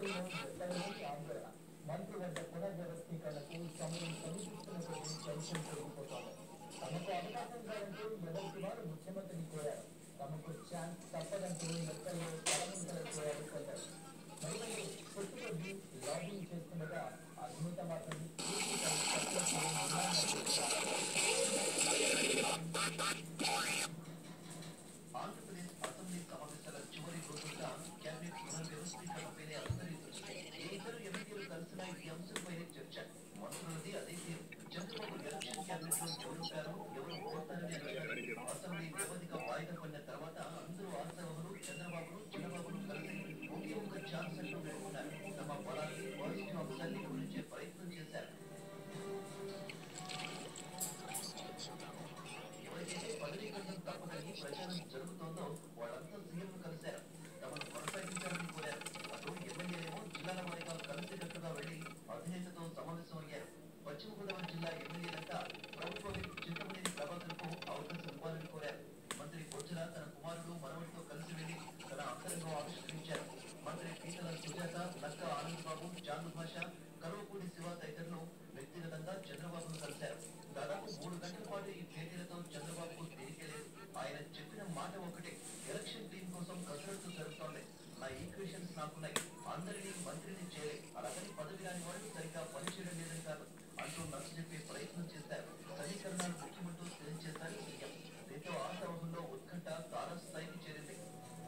ఏపీలో ఎక్కడలేని ఆందోళన మంత్రివర్గ పునర్వ్యవస్థీకరణకు సమయం సమీపిస్తున్న కొద్దీ టెన్షన్ పెరిగిపోతోంది తమకు అవకాశం కావాలంటూ ఎవరికి వారు ముఖ్యమంత్రిని కోరారు తమకు ఛాన్స్ తప్పదంటూ లెక్కల్లో తలముందలైపోయారు కొందరు మరికొందరు కొట్టుకొద్ది లాబింగ్ చేస్తుండగా అద్భుత మాత్రం పూర్తి తమ నిర్ణయం ఆంధ్రప్రదేశ్ అసెంబ్లీ సమావేశాల చివరి రోజుగా కేబినెట్ పునర్వ్యవస్థీకరణపైనే అందరి దృష్టి ఏ ఇద్దరు ఎంపీలు కలిసినా ఈ అంశంపైనే చర్చ మంత్రులది అదే తీరు చంద్రబాబు ఎలక్షన్ కేబినెట్ లో ఎవరుంటారో ఎవరు పోతారని అడిగారు అసెంబ్లీ వ్యవధిక వాయిదా పడిన తర్వాత అందరూ ఆశావహులు చంద్రబాబును చిన్నబాబును కలిసి ఒకే ఒక ఛాన్స్ అంటూ పెట్టుకున్నారు తమ బలాన్ని పాజిటివ్ అంశాన్ని గురించే ప్రయత్నం చేశారు ఎవరికైతే పదవీ గండం తప్పదని ప్రచారం జరుగుతోందో వాళ్ళంతా సీఎం కలిశారు తమను కొనసాగించాలని కోరారు అటు ఎమ్మెల్యేలేమో జిల్లాల వారీగా కలిసికట్టుగా వెళ్లి అధినేతతో సమావేశం అయ్యారు పశ్చిమ గోదావరి జిల్లా ఎమ్మెల్యేలంతా ప్రభుత్వ విప్ చింతమనేని ప్రభాకర్ కు అవకాశం ఇవ్వాలని కోరారు మంత్రి బొజ్జల తన కుమారుడు మనవడితో కలిసి వెళ్లి తన అంతరంగం ఆవిష్కరించారు మంత్రి పీతల సుజాత నక్క ఆనంద్ బాబు చాందు భాష కరువపూడి శివ తదితరులు వ్యక్తిగతంగా చంద్రబాబును కలిశారు దాదాపు మూడు గంటల పాటు ఈ భేటీలతో చంద్రబాబుకు తీరికలేదు ఆయన చెప్పిన మాట ఒకటే ఎలక్షన్ టీం కోసం కసరత్తు జరుగుతోంది నా ఈక్వేషన్స్ నాకున్నాయి అందరినీ మంత్రిని చేయలే అలాగని పదవి రాని వాళ్ళు సరిగ్గా పనిచేయడం లేదని కాదు అంటూ నచ్చ చెప్పే ప్రయత్నం చేశారు సమీకరణాలు ముఖ్యమంటూ తెలియజేశారు సీఎం దీంతో ఆశావహంలో ఉత్కంఠ తారస్థాయికి చేరింది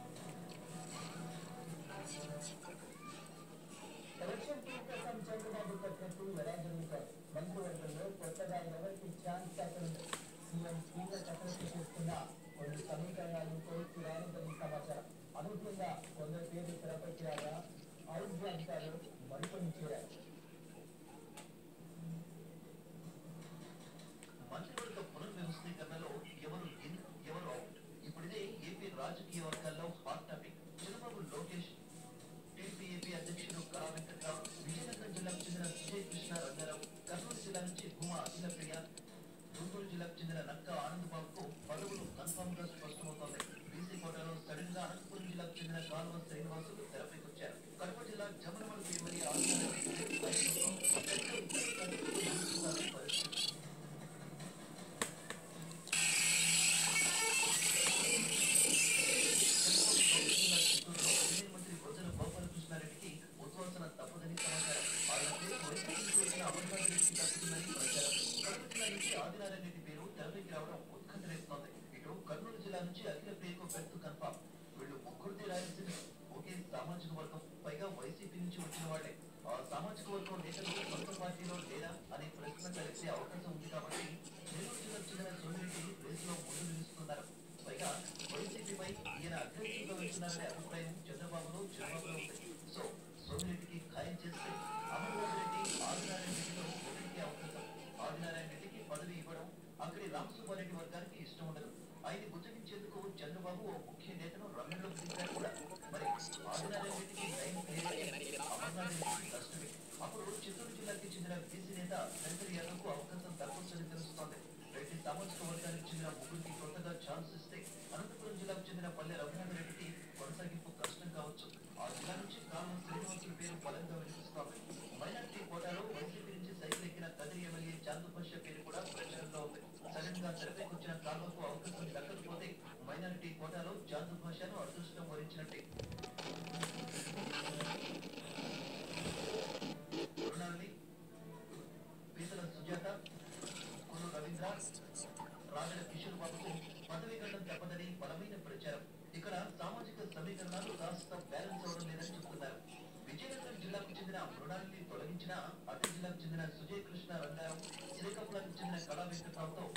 ఎలక్షన్ టీం కోసం చంద్రబాబు కట్టినట్టు ఎలా జరుగుతారు మంత్రివర్గంలో కొత్తగా ఎవరికి ఛాన్స్ కాకనుంది సీఎం తీవ్ర కసరత్తు చేస్తున్న కొన్ని సమీకరణాలు కొలిక్కి రానిదని సమాచారం అనూహ్యంగా కొందరు పేర్లు తెరపైకి రాగా అవుట్ జాబితాలో మరికొన్ని చేరారు మంత్రివర్గ పునర్వ్యవస్థీకరణలో ఎవరు ఇన్ ఎవరు అవుట్ ఇప్పుడిదే ఏపీ రాజకీయ వర్గాల్లో హాట్ టాపిక్ చంద్రబాబు లోకేష్ టీపీఏపీ అధ్యక్షుడు కళా వెంకట్రావు విజయనగరం జిల్లాకు చెందిన సుజయ్ కృష్ణ రంగారావు కర్నూలు జిల్లా నుంచి భూమా అఖిల ప్రియ గుంటూరు జిల్లాకు చెందిన నక్క ఆనంద్ బాబుకు పదవులు కన్ఫర్మ్ గా స్పష్టమవుతోంది బీసీ కోటాలో సడన్ గా అనంతపురం జిల్లాకు చెందిన కాలువ శ్రీనివాసులు తెరపైకొచ్చారు కడప జిల్లా జమనమల పేరుమని ఆంధ్రప్రదేశ్ పరిస్థితి మంత్రి బొజ్జల గోపాలకృష్ణారెడ్డికి ఉద్వాసన తప్పదని సమాచారం ఆయన పేరు వైసీపీ వచ్చిన అమర్నాథ్ రెడ్డికి తప్పుతుందని ప్రచారం కడప జిల్లా నుంచి ఆదినారాయణ రెడ్డి పేరు తెరపైకి రావడం ఉత్కంఠ రేపుతోంది ఇటు కర్నూలు జిల్లా నుంచి అఖిల ప్రియకు పెద్ద కన్ఫామ్ వీళ్ళు ముగ్గురిది రాయలసీమ ఒకే సామాజిక వర్గం పైగా వైసీపీ నుంచి వచ్చిన వాళ్ళే ఆ సామాజిక వర్గం నేతలు సొంత పార్టీలో లేరా అనే ప్రశ్న కలిసే అవకాశం ఉంది కాబట్టి నెల్లూరు జిల్లాకు చెందిన సోమిరెడ్డి రేసులో ముందు నిలుస్తున్నారు పైగా వైసీపీపై ఈయన అగ్రెసివ్గా వెళ్తున్నారనే అభిప్రాయం చంద్రబాబులో చంద్రబాబులో ఉంది సో సోమిరెడ్డికి ఖాయం చేస్తే అమర్నాథ్ రెడ్డి ఆదినారాయణ రెడ్డిలో ఒకరికి అవకాశం ఆదినారాయణ రెడ్డికి పదవి ఇవ్వడం అక్కడి రామసుబ్బారెడ్డి వర్గానికి ఇష్టం ఉండదు ఆయన బుజ్జగించేందుకు చంద్రబాబు ఓ ముఖ్య నేతను రంగంలోకి దింపారు కూడా మరి ఆదినారాయణ రెడ్డికి లైన్ క్లియర్ అయితే అమర్నాథ్ రెడ్డికి కష్టమే అప్పుడు చిత్తూరు జిల్లాకి చెందిన బీసీ నేత శంకర్ యాదవ్ కు అవకాశం దక్కొచ్చని తెలుస్తోంది రెడ్డి సామాజిక వర్గానికి చెందిన ముగ్గురికి కొత్తగా ఛాన్స్ ఇస్తే అనంతపురం జిల్లాకు చెందిన పల్లె రఘునాథ రెడ్డికి కొనసాగింపు కష్టం కావచ్చు ఆ జిల్లా నుంచి కాలం శ్రీనివాసుల పేరు బలంగా వినిపిస్తోంది మైనార్టీ కోటాలో వైసీపీ నుంచి సైకిల్ ఎక్కిన కదిరి ఎమ్మెల్యే చాందుపక్ష పేరు కూడా ప్రచారంలో ఉంది సడన్ గా తెరపైకి వచ్చిన కాల్వకు అవకాశం దక్కకపోతే మైనారిటీ కోటాలో చాందు భాషను అదృష్టం వరించినట్టే మృణాలిని పీతల సుజాత కురు రవీంద్ర రాజల కిషోర్ బాబుకు పదవీ గండం తప్పదని బలమైన ప్రచారం ఇక్కడ సామాజిక సమీకరణాలు కాస్త బ్యాలెన్స్ అవడం లేదని చెబుతున్నారు విజయనగరం జిల్లాకు చెందిన మృణాలిని తొలగించిన అటు జిల్లాకు చెందిన సుజయ్ కృష్ణ రంగారావు శ్రీకాకుళానికి చెందిన కళా వెంకట్రావుతో